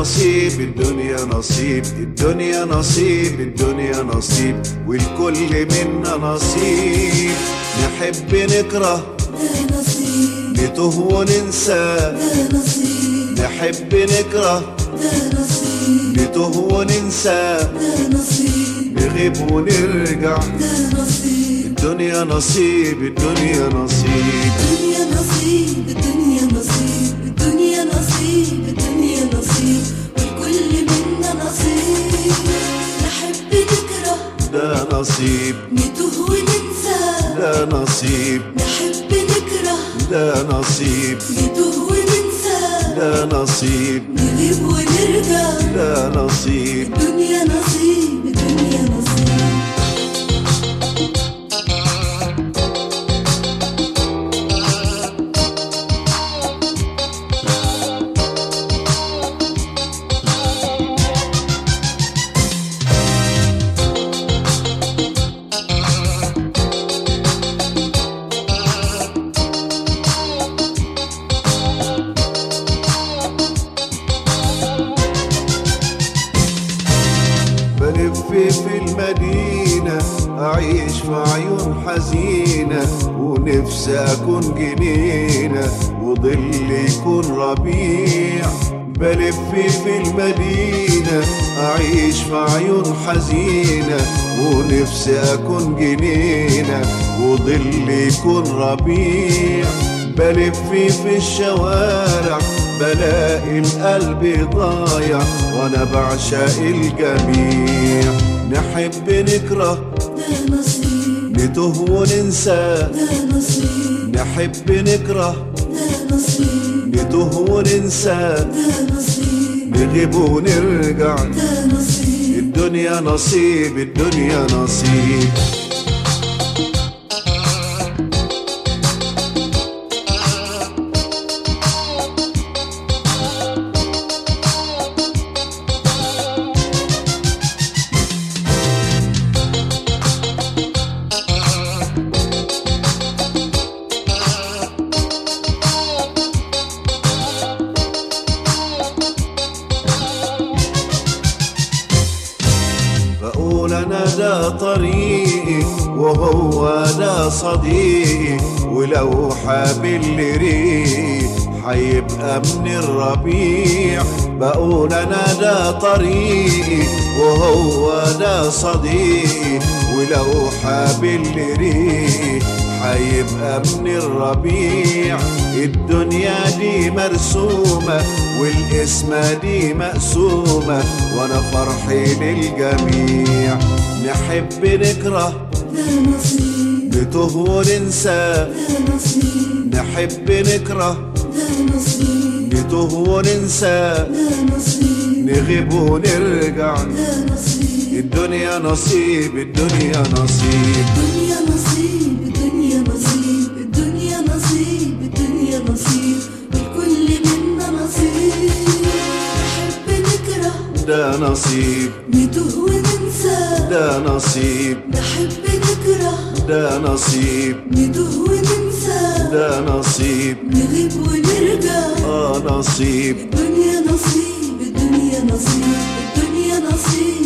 نصيب الدنيا نصيب الدنيا نصيب الدنيا نصيب والكل منا نصيب نحب نكره ده نصيب نتوه وننسى ده نصيب نحب نكره ده نصيب نتوه وننسى ده نصيب نغيب ونرجع ده نصيب الدنيا نصيب الدنيا نصيب الدنيا نصيب الدنيا نصيب الدنيا نصيب الدنيا نصيب والكل منا نصيب نحب نكره ده نصيب نتوه وننسى ده نصيب نحب نكره ده نصيب نتوه وننسى ده نصيب نغيب ونرجع ده نصيب الدنيا نصيب الدنيا نصيب بلف في المدينة أعيش في عيون حزينة ونفسي أكون جنينة وظل يكون ربيع بلف في المدينة أعيش في عيون حزينة ونفسي أكون جنينة وظل يكون ربيع بلف في الشوارع بلاقي القلب ضايع وانا بعشق الجميع نحب نكره ده نصيب نتوه وننسى ده نصيب نحب نكره ده نصيب نتوه وننسى ده نصيب نغيب ونرجع ده نصيب الدنيا نصيب الدنيا نصيب بقول انا ده طريقي وهو ده صديقي ولو حابل ريقي حيبقى من الربيع بقول انا ده طريقي وهو ده صديقي ولو حابل ريقي حيبقى من الربيع الدنيا دي مرسومة والقسمة دي مقسومة وانا فرحي للجميع نحب نكره ده نصيب نتوه وننسى ده نصيب نحب نكره ده نصيب نتوه وننسى ده نصيب نغيب ونرجع ده نصيب الدنيا نصيب الدنيا نصيب الدنيا نصيب الدنيا نصيب الدنيا نصيب الدنيا نصيب والكل منا نصيب نحب نكره ده نصيب نتوه وننسى ده نصيب نحب نكره ده نصيب نتوه وننسى ده نصيب نغيب ونرجع اه نصيب الدنيا نصيب الدنيا نصيب الدنيا نصيب